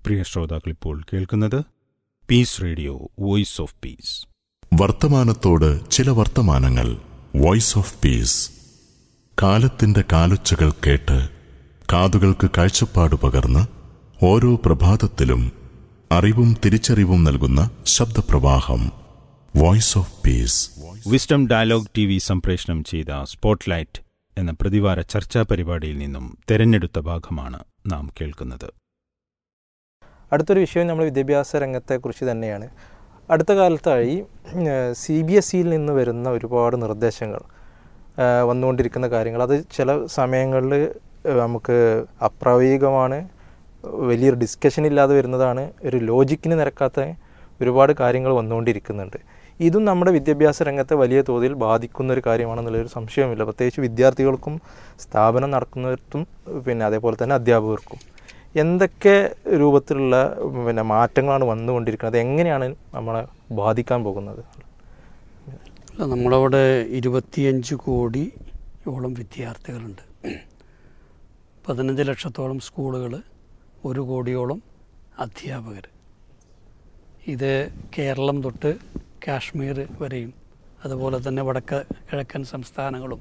പ്രിയ ശ്രോതാക്കൾ ഇപ്പോൾ കേൾക്കുന്നത് peace radio voice of peace വർത്തമാനത്തോട് ചില വർത്തമാനങ്ങൾ വോയിസ് ഓഫ് പീസ് കാലത്തിന്റെ കാലൊച്ചകൾ കേട്ട് കാതുകൾക്ക് കാഴ്ചപ്പാട് പകർന്ന് ഓരോ പ്രഭാതത്തിലും അറിവും തിരിച്ചറിവും നൽകുന്ന ശബ്ദപ്രവാഹം voice of peace wisdom dialogue T V സംപ്രേഷണം ചെയ്ത സ്പോട്ട്ലൈറ്റ് എന്ന പ്രതിവാര ചർച്ചാ പരിപാടിയിൽ നിന്നും തെരഞ്ഞെടുത്ത ഭാഗമാണ് നാം കേൾക്കുന്നത് അടുത്തൊരു വിഷയം നമ്മൾ വിദ്യാഭ്യാസ രംഗത്തെക്കുറിച്ച് തന്നെയാണ് അടുത്ത കാലത്തായി സി ബി എസ് സിയിൽ നിന്ന് വരുന്ന ഒരുപാട് നിർദ്ദേശങ്ങൾ ആ, വന്നുകൊണ്ടിരിക്കുന്ന കാര്യങ്ങൾ അത് ചില സമയങ്ങളിൽ നമുക്ക് അപ്രായോഗികമാണ് വലിയൊരു ഡിസ്കഷൻ ഇല്ലാതെ വരുന്നതാണ് ഒരു ലോജിക്കിന് നിരക്കാത്ത ഒരുപാട് കാര്യങ്ങൾ വന്നുകൊണ്ടിരിക്കുന്നുണ്ട് ഇതും നമ്മുടെ വിദ്യാഭ്യാസ രംഗത്തെ വലിയ തോതിൽ ബാധിക്കുന്ന ഒരു കാര്യമാണെന്നുള്ളൊരു സംശയമില്ല പ്രത്യേകിച്ച് വിദ്യാർത്ഥികൾക്കും സ്ഥാപനം നടക്കുന്നവർക്കും പിന്നെ അതേപോലെ തന്നെ അധ്യാപകർക്കും എന്തൊക്കെ രൂപത്തിലുള്ള പിന്നെ മാറ്റങ്ങളാണ് വന്നുകൊണ്ടിരിക്കുന്നത് എങ്ങനെയാണ് നമ്മളെ ബാധിക്കാൻ പോകുന്നത് അല്ല, നമ്മളവിടെ ഇരുപത്തിയഞ്ച് കോടിയോളം വിദ്യാർത്ഥികളുണ്ട് പതിനഞ്ച് ലക്ഷത്തോളം സ്കൂളുകൾ ഒരു കോടിയോളം അധ്യാപകർ ഇത് കേരളം തൊട്ട് കാശ്മീർ വരെയും അതുപോലെ തന്നെ വടക്ക് കിഴക്കൻ സംസ്ഥാനങ്ങളും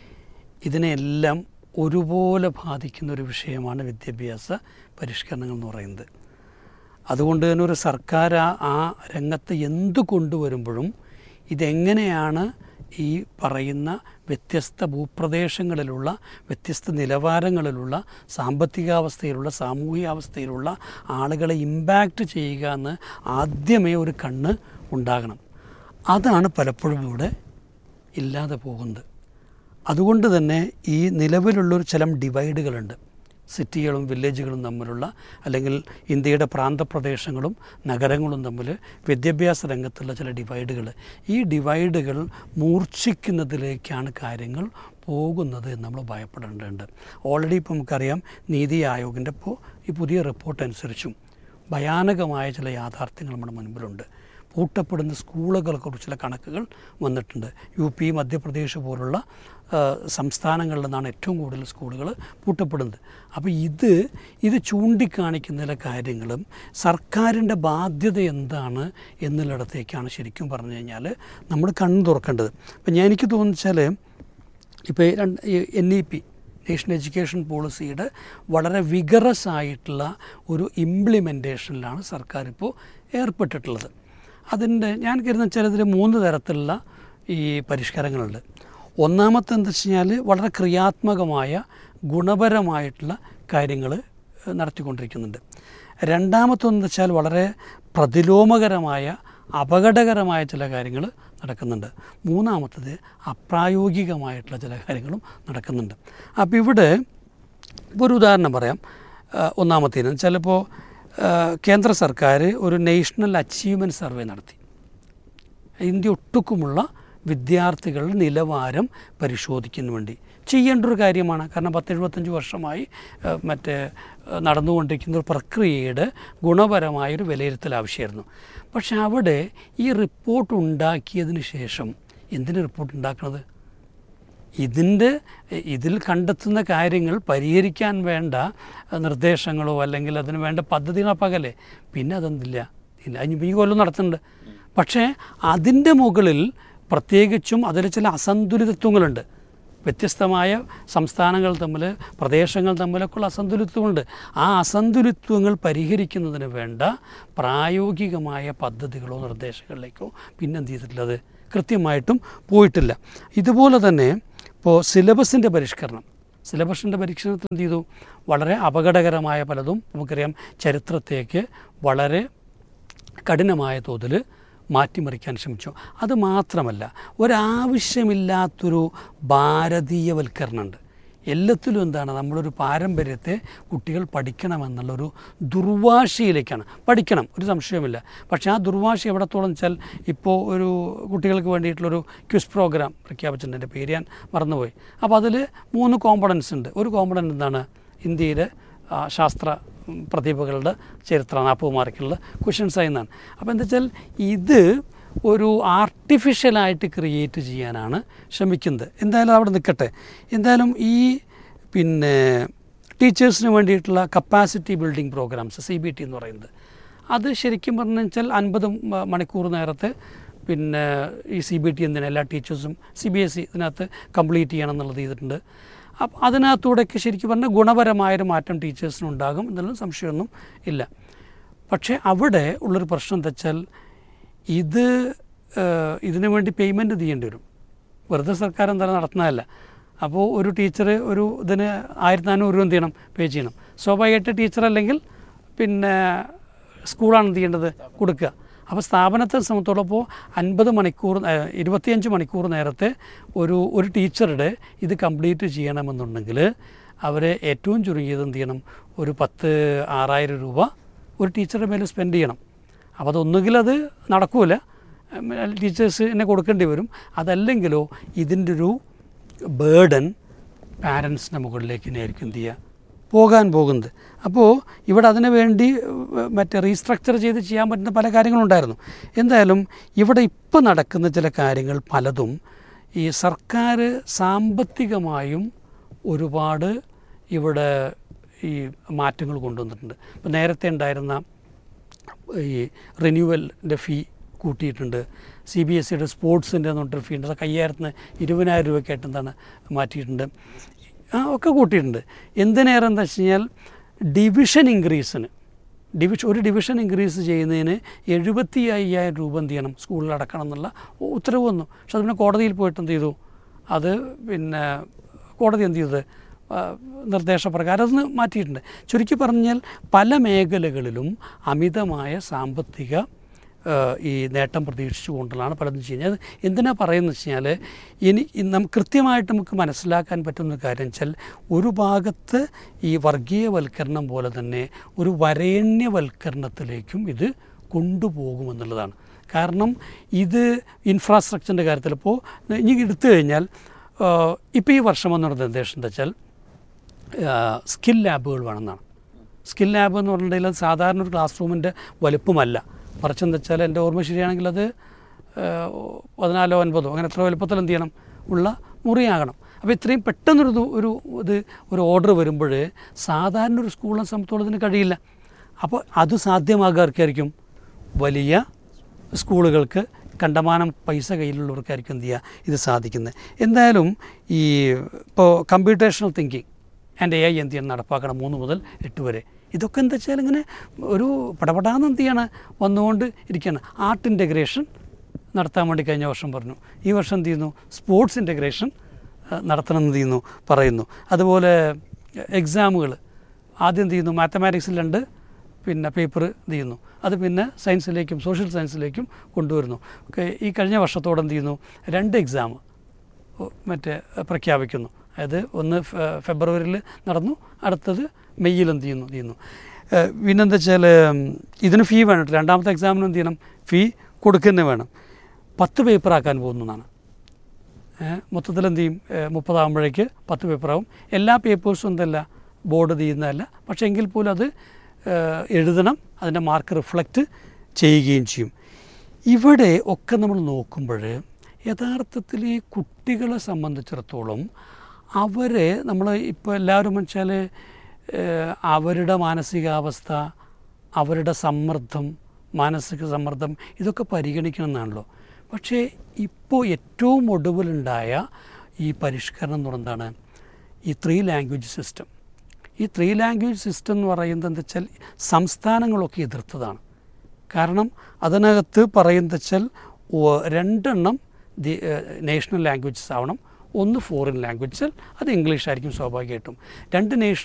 ഇതിനെല്ലാം ഒരുപോലെ ബാധിക്കുന്ന ഒരു വിഷയമാണ് വിദ്യാഭ്യാസ പരിഷ്കരണങ്ങൾ എന്ന് പറയുന്നത് അതുകൊണ്ട് തന്നെ ഒരു സർക്കാർ ആ ആ രംഗത്ത് എന്ത് കൊണ്ടുവരുമ്പോഴും ഇതെങ്ങനെയാണ് ഈ പറയുന്ന വ്യത്യസ്ത ഭൂപ്രദേശങ്ങളിലുള്ള വ്യത്യസ്ത നിലവാരങ്ങളിലുള്ള സാമ്പത്തികാവസ്ഥയിലുള്ള സാമൂഹികാവസ്ഥയിലുള്ള ആളുകളെ ഇമ്പാക്റ്റ് ചെയ്യുക എന്ന് ആദ്യമേ ഒരു കണ്ണ് ഉണ്ടാകണം അതാണ് പലപ്പോഴും ഇവിടെ ഇല്ലാതെ പോകുന്നത് അതുകൊണ്ട് തന്നെ ഈ നിലവിലുള്ളൊരു ചില ഡിവൈഡുകളുണ്ട് സിറ്റികളും വില്ലേജുകളും തമ്മിലുള്ള അല്ലെങ്കിൽ ഇന്ത്യയുടെ പ്രാന്തപ്രദേശങ്ങളും നഗരങ്ങളും തമ്മിൽ വിദ്യാഭ്യാസ രംഗത്തുള്ള ചില ഡിവൈഡുകൾ ഈ ഡിവൈഡുകൾ മൂർച്ഛിക്കുന്നതിലേക്കാണ് കാര്യങ്ങൾ പോകുന്നത് എന്ന് നമ്മൾ ഭയപ്പെടേണ്ടതുണ്ട് ഓൾറെഡി ഇപ്പോൾ നമുക്കറിയാം നീതി ആയോഗിൻ്റെ ഇപ്പോൾ ഈ പുതിയ റിപ്പോർട്ട് അനുസരിച്ചും ഭയാനകമായ ചില യാഥാർത്ഥ്യങ്ങൾ നമ്മുടെ മുൻപിലുണ്ട് പൂട്ടപ്പെടുന്ന സ്കൂളുകളെക്കുറിച്ചുള്ള കണക്കുകൾ വന്നിട്ടുണ്ട് യു പി മധ്യപ്രദേശ് പോലുള്ള ആ, സംസ്ഥാനങ്ങളിൽ നിന്നാണ് ഏറ്റവും കൂടുതൽ സ്കൂളുകൾ പൂട്ടപ്പെടുന്നത് അപ്പോൾ ഇത് ഇത് ചൂണ്ടിക്കാണിക്കുന്ന ചില കാര്യങ്ങളും സർക്കാരിൻ്റെ ബാധ്യത എന്താണ് എന്നുള്ളിടത്തേക്കാണ് ശരിക്കും പറഞ്ഞു കഴിഞ്ഞാൽ നമ്മൾ കണ്ണു തുറക്കേണ്ടത് അപ്പം ഞാൻ എനിക്ക് തോന്നിച്ചാൽ ഇപ്പോൾ രണ്ട് N E P national education പോളിസിയുടെ വളരെ വിഗറസ് ആയിട്ടുള്ള ഒരു ഇംപ്ലിമെൻറ്റേഷനിലാണ് സർക്കാർ ഇപ്പോൾ ഏർപ്പെട്ടിട്ടുള്ളത് അതിൻ്റെ ഞാൻ കരുതുന്ന വെച്ചാൽ ഇതിൽ മൂന്ന് തരത്തിലുള്ള ഈ പരിഷ്കാരങ്ങളുണ്ട് ഒന്നാമത്തെ എന്താ വെച്ച് കഴിഞ്ഞാൽ വളരെ ക്രിയാത്മകമായ ഗുണപരമായിട്ടുള്ള കാര്യങ്ങൾ നടത്തിക്കൊണ്ടിരിക്കുന്നുണ്ട് രണ്ടാമത്തൊന്ന് വെച്ചാൽ വളരെ പ്രതിലോമകരമായ അപകടകരമായ ചില കാര്യങ്ങൾ നടക്കുന്നുണ്ട് മൂന്നാമത്തത് അപ്രായോഗികമായിട്ടുള്ള ചില കാര്യങ്ങളും നടക്കുന്നുണ്ട് അപ്പോൾ ഇവിടെ ഇപ്പോൾ ഒരു ഉദാഹരണം പറയാം ആ, ഒന്നാമത്തേന് ചിലപ്പോൾ കേന്ദ്ര സർക്കാർ ഒരു നാഷണൽ അച്ചീവ്മെൻറ്റ് സർവേ നടത്തി ഇന്ത്യ ഒട്ടുക്കുമുള്ള വിദ്യാർത്ഥികളുടെ നിലവാരം പരിശോധിക്കുന്ന വേണ്ടി ചെയ്യേണ്ട ഒരു കാര്യമാണ് കാരണം പത്ത് എഴുപത്തഞ്ച് വർഷമായി ആ, മറ്റേ ആ, നടന്നുകൊണ്ടിരിക്കുന്ന ഒരു പ്രക്രിയയുടെ ഗുണപരമായൊരു വിലയിരുത്തൽ ആവശ്യമായിരുന്നു പക്ഷെ അവിടെ ഈ റിപ്പോർട്ട് ഉണ്ടാക്കിയതിന് ശേഷം എന്തിന് റിപ്പോർട്ട് ഉണ്ടാക്കുന്നത് ഇതിൻ്റെ ഇതിൽ കണ്ടെത്തുന്ന കാര്യങ്ങൾ പരിഹരിക്കാൻ വേണ്ട നിർദ്ദേശങ്ങളോ അല്ലെങ്കിൽ അതിന് വേണ്ട പദ്ധതികളോ പകലേ പിന്നെ അതെന്തില്ല ഇല്ല ഇനി ഈ കൊല്ലം നടത്തുന്നുണ്ട് പക്ഷേ അതിൻ്റെ മുകളിൽ പ്രത്യേകിച്ചും അതിൽ ചില അസന്തുലിതത്വങ്ങളുണ്ട് വ്യത്യസ്തമായ സംസ്ഥാനങ്ങൾ തമ്മിൽ പ്രദേശങ്ങൾ തമ്മിലൊക്കെയുള്ള അസന്തുലിത്വമുണ്ട് ആ അസന്തുലിത്വങ്ങൾ പരിഹരിക്കുന്നതിന് വേണ്ട പ്രായോഗികമായ പദ്ധതികളോ നിർദ്ദേശങ്ങളിലേക്കോ പിന്നെ എന്ത് ചെയ്തിട്ടുള്ളത് കൃത്യമായിട്ടും പോയിട്ടില്ല ഇതുപോലെ തന്നെ ഇപ്പോൾ സിലബസിൻ്റെ പരിഷ്കരണം സിലബസിൻ്റെ പരിഷ്കരണത്തിൽ എന്ത് ചെയ്തു വളരെ അപകടകരമായ പലതും നമുക്കറിയാം ചരിത്രത്തേക്ക് വളരെ കഠിനമായ തോതിൽ മാറ്റിമറിക്കാൻ ശ്രമിച്ചു അത് മാത്രമല്ല ഒരാവശ്യമില്ലാത്തൊരു ഭാരതീയവൽക്കരണമുണ്ട് എല്ലാത്തിലും എന്താണ് നമ്മളൊരു പാരമ്പര്യത്തെ കുട്ടികൾ പഠിക്കണമെന്നുള്ളൊരു ദുർവാശിയിലേക്കാണ് പഠിക്കണം ഒരു സംശയമില്ല പക്ഷേ ആ ദുർവാശി എവിടത്തോളം വെച്ചാൽ ഇപ്പോൾ ഒരു കുട്ടികൾക്ക് വേണ്ടിയിട്ടുള്ളൊരു ക്വിസ് പ്രോഗ്രാം പ്രഖ്യാപിച്ചിട്ടുണ്ട് എൻ്റെ പേര് ഞാൻ മറന്നുപോയി അപ്പോൾ അതിൽ മൂന്ന് കോമ്പണൻസ് ഉണ്ട് ഒരു കോമ്പണൻ്റ് എന്താണ് ഇന്ത്യയിലെ ആ, ശാസ്ത്ര ഉം, പ്രതിഭകളുടെ ചരിത്ര നാൽപ്പത് മാർക്കുള്ള ക്വസ്റ്റ്യൻസ് ആയിരുന്നാണ് അപ്പോൾ എന്താ വെച്ചാൽ ഇത് ഒരു ആർട്ടിഫിഷ്യലായിട്ട് ക്രിയേറ്റ് ചെയ്യാനാണ് ശ്രമിക്കുന്നത് എന്തായാലും അവിടെ നിൽക്കട്ടെ എന്തായാലും ഈ പിന്നെ ടീച്ചേഴ്സിന് വേണ്ടിയിട്ടുള്ള capacity building programmes C B T എന്ന് പറയുന്നത് അത് ശരിക്കും പറഞ്ഞു വെച്ചാൽ അൻപത് മണിക്കൂർ നേരത്തെ പിന്നെ ഈ സി ബി ടി എന്തിനാ എല്ലാ ടീച്ചേഴ്സും സി ബി എസ് ഇ ഇതിനകത്ത് കംപ്ലീറ്റ് ചെയ്യണം എന്നുള്ളത് ചെയ്തിട്ടുണ്ട് അപ്പം അതിനകത്തൂടെയൊക്കെ ശരിക്കും പറഞ്ഞാൽ ഗുണപരമായൊരു മാറ്റം ടീച്ചേഴ്സിനുണ്ടാകും എന്നുള്ള സംശയമൊന്നും ഇല്ല പക്ഷേ അവിടെ ഉള്ളൊരു പ്രശ്നം എന്താ വെച്ചാൽ ഇത് ഏഹ്, ഇതിനു വേണ്ടി പേയ്മെൻറ്റ് ചെയ്യേണ്ടി വരും വെറുതെ സർക്കാർ എന്തായാലും നടത്തുന്നതല്ല അപ്പോൾ ഒരു ടീച്ചർ ഒരു ഇതിന് ആയിരത്തി നാനൂറ് രൂപ എന്ത് ചെയ്യണം പേ ചെയ്യണം സ്വാഭാവികമായിട്ട് ടീച്ചർ അല്ലെങ്കിൽ പിന്നെ സ്കൂളാണ് എന്ത് ചെയ്യേണ്ടത് കൊടുക്കുക അപ്പോൾ സ്ഥാപനത്തെ സംബന്ധിച്ചോളം ഇപ്പോൾ അൻപത് മണിക്കൂർ ഏഹ്, ഇരുപത്തിയഞ്ച് മണിക്കൂർ നേരത്തെ ഒരു ഒരു ടീച്ചറുടെ ഇത് കംപ്ലീറ്റ് ചെയ്യണമെന്നുണ്ടെങ്കിൽ അവർ ഏറ്റവും ചുരുങ്ങിയത് എന്ത് ചെയ്യണം ഒരു പത്ത് ആറായിരം രൂപ ഒരു ടീച്ചറുടെ മേലെ സ്പെൻഡ് ചെയ്യണം അപ്പോൾ അതൊന്നുകിൽ അത് നടക്കൂല ടീച്ചേഴ്സ് എന്നെ കൊടുക്കേണ്ടി വരും അതല്ലെങ്കിലോ ഇതിൻ്റെ ഒരു ബേർഡൻ പാരൻസിൻ്റെ മുകളിലേക്ക് തന്നെയായിരിക്കും എന്ത് ചെയ്യുക പോകാൻ പോകുന്നത് അപ്പോൾ ഇവിടെ അതിനു വേണ്ടി ഏഹ്, മറ്റേ റീസ്ട്രക്ചർ ചെയ്ത് ചെയ്യാൻ പറ്റുന്ന പല കാര്യങ്ങളുണ്ടായിരുന്നു എന്തായാലും ഇവിടെ ഇപ്പോൾ നടക്കുന്ന ചില കാര്യങ്ങൾ പലതും ഈ സർക്കാർ സാമ്പത്തികമായും ഒരുപാട് ഇവിടെ ഈ മാറ്റങ്ങൾ കൊണ്ടുവന്നിട്ടുണ്ട് ഇപ്പം നേരത്തെ ഉണ്ടായിരുന്ന ഈ റിന്യൂവലിൻ്റെ ഫീ കൂട്ടിയിട്ടുണ്ട് സി ബി എസ് സിയുടെ സ്പോർട്സിൻ്റെ എന്ന് പറഞ്ഞിട്ട് ഫീ ഉണ്ട് അത് അയ്യായിരത്തിന് ഇരുപതിനായിരം രൂപയ്ക്കായിട്ട് എന്താണ് മാറ്റിയിട്ടുണ്ട് ആ ഒക്കെ കൂട്ടിയിട്ടുണ്ട് എന്തിനേറെ എന്താ വെച്ച് കഴിഞ്ഞാൽ ഡിവിഷൻ ഇൻക്രീസിന് ഡിവിഷൻ ഒരു ഡിവിഷൻ ഇൻക്രീസ് ചെയ്യുന്നതിന് എഴുപത്തി അയ്യായിരം രൂപ എന്ത് ചെയ്യണം സ്കൂളിൽ അടക്കണം എന്നുള്ള ഉത്തരവ് വന്നു പക്ഷെ അത് പിന്നെ കോടതിയിൽ പോയിട്ട് എന്ത് ചെയ്തു അത് പിന്നെ കോടതി എന്ത് ചെയ്തത് ആ, നിർദ്ദേശപ്രകാരം അത് മാറ്റിയിട്ടുണ്ട് ചുരുക്കി പറഞ്ഞാൽ പല മേഖലകളിലും അമിതമായ സാമ്പത്തിക ആ, ഈ നേട്ടം പ്രതീക്ഷിച്ചുകൊണ്ടുള്ളതാണ് പലതും ചെയ്യുന്നത് അത് എന്തിനാ പറയുന്നത് വെച്ച് കഴിഞ്ഞാൽ ഇനി നമുക്ക് കൃത്യമായിട്ട് നമുക്ക് മനസ്സിലാക്കാൻ പറ്റുന്ന ഒരു കാര്യം വെച്ചാൽ ഒരു ഭാഗത്ത് ഈ വർഗീയവൽക്കരണം പോലെ തന്നെ ഒരു വരേണ്യവൽക്കരണത്തിലേക്കും ഇത് കൊണ്ടുപോകുമെന്നുള്ളതാണ് കാരണം ഇത് ഇൻഫ്രാസ്ട്രക്ചറിൻ്റെ കാര്യത്തിൽ ഇപ്പോൾ ഇനി എടുത്തു കഴിഞ്ഞാൽ ഇപ്പോൾ ഈ വർഷം വന്നൊരു നിർദ്ദേശം എന്താ വെച്ചാൽ സ്കിൽ ലാബുകൾ വേണമെന്നാണ് സ്കിൽ ലാബ് എന്ന് പറഞ്ഞിട്ടുണ്ടെങ്കിൽ അത് സാധാരണ ഒരു ക്ലാസ് റൂമിൻ്റെ വലുപ്പമല്ല മറിച്ചെന്ന് വെച്ചാൽ എൻ്റെ ഓർമ്മ ശരിയാണെങ്കിൽ അത് ഏഹ്, പതിനാലോ ഒൻപതോ അങ്ങനെ എത്ര വലുപ്പത്തിൽ എന്ത് ചെയ്യണം ഉള്ള മുറിയാകണം അപ്പോൾ ഇത്രയും പെട്ടെന്നൊരു ഇത് ഒരു ഇത് ഒരു ഓർഡർ വരുമ്പോൾ സാധാരണ ഒരു സ്കൂളിനെ സംബന്ധിച്ചോളം ഇതിന് കഴിയില്ല അപ്പോൾ അത് സാധ്യമാകാർക്കായിരിക്കും വലിയ സ്കൂളുകൾക്ക് കണ്ടമാനം പൈസ കയ്യിലുള്ളവർക്കായിരിക്കും എന്ത് ചെയ്യുക ഇത് സാധിക്കുന്നത് എന്തായാലും ഈ ഇപ്പോൾ computational thinking and A I എന്ത് ചെയ്യണം നടപ്പാക്കണം മൂന്ന് മുതൽ എട്ട് വരെ ഇതൊക്കെ എന്താ വെച്ചാൽ ഇങ്ങനെ ഒരു പടപടാന്ന് എന്ത് ചെയ്യാണ് വന്നുകൊണ്ട് ഇരിക്കുകയാണ് ആർട്ട് ഇൻ്റഗ്രേഷൻ നടത്താൻ വേണ്ടി കഴിഞ്ഞ വർഷം പറഞ്ഞു ഈ വർഷം എന്ത് ചെയ്യുന്നു സ്പോർട്സ് ഇൻ്റഗ്രേഷൻ നടത്തണം എന്ന് ചെയ്യുന്നു പറയുന്നു അതുപോലെ എക്സാമുകൾ ആദ്യം എന്ത് ചെയ്യുന്നു മാത്തമാറ്റിക്സിൽ രണ്ട് പിന്നെ പേപ്പർ ഇത് ചെയ്യുന്നു അത് പിന്നെ സയൻസിലേക്കും സോഷ്യൽ സയൻസിലേക്കും കൊണ്ടുവരുന്നു ഒക്കെ ഈ കഴിഞ്ഞ വർഷത്തോടെ എന്ത് ചെയ്യുന്നു രണ്ട് എക്സാം മറ്റേ പ്രഖ്യാപിക്കുന്നു അതായത് ഒന്ന് ഫെ- ഫെബ്രുവരിയിൽ നടന്നു അടുത്തത് മെയ്യിൽ എന്ത് ചെയ്യുന്നു ചെയ്യുന്നു ഏഹ് പിന്നെന്താ വെച്ചാൽ ഇതിന് ഫീ വേണം രണ്ടാമത്തെ എക്സാമിന് എന്ത് ചെയ്യണം ഫീ കൊടുക്കുക വേണം പത്ത് പേപ്പറാക്കാൻ പോകുന്നതാണ് മൊത്തത്തിൽ എന്ത് ചെയ്യും ഏഹ് മുപ്പതാകുമ്പോഴേക്ക് പത്ത് പേപ്പറാവും എല്ലാ പേപ്പേഴ്സും എന്തല്ല ബോർഡ് ചെയ്യുന്നതല്ല പക്ഷേ എങ്കിൽ പോലും അത് ഏഹ് എഴുതണം അതിൻ്റെ മാർക്ക് റിഫ്ലക്റ്റ് ചെയ്യുകയും ചെയ്യും ഇവിടെ ഒക്കെ നമ്മൾ നോക്കുമ്പോൾ യഥാർത്ഥത്തിൽ ഈ കുട്ടികളെ സംബന്ധിച്ചിടത്തോളം അവരെ നമ്മൾ ഇപ്പോൾ എല്ലാവരും വെച്ചാൽ അവരുടെ മാനസികാവസ്ഥ അവരുടെ സമ്മർദ്ദം മാനസിക സമ്മർദ്ദം ഇതൊക്കെ പരിഗണിക്കണം എന്നാണല്ലോ പക്ഷേ ഇപ്പോൾ ഏറ്റവും ഒടുവിലുണ്ടായ ഈ പരിഷ്കരണം എന്ന് പറയുന്നത് എന്താണ് ഈ ത്രീ ലാംഗ്വേജ് സിസ്റ്റം ഈ ത്രീ ലാംഗ്വേജ് സിസ്റ്റം എന്ന് പറയുന്നത് എന്താ വെച്ചാൽ സംസ്ഥാനങ്ങളൊക്കെ എതിർത്തതാണ് കാരണം അതിനകത്ത് പറയുന്നത് വെച്ചാൽ ഒ- രണ്ടെണ്ണം ദി നേഷണൽ ലാംഗ്വേജസ് ആവണം ഒന്ന് ഫോറിൻ ലാംഗ്വേജ് അത് ഇംഗ്ലീഷ് ആയിരിക്കും സ്വാഭാവികമായിട്ടും രണ്ട് നേഷണൽ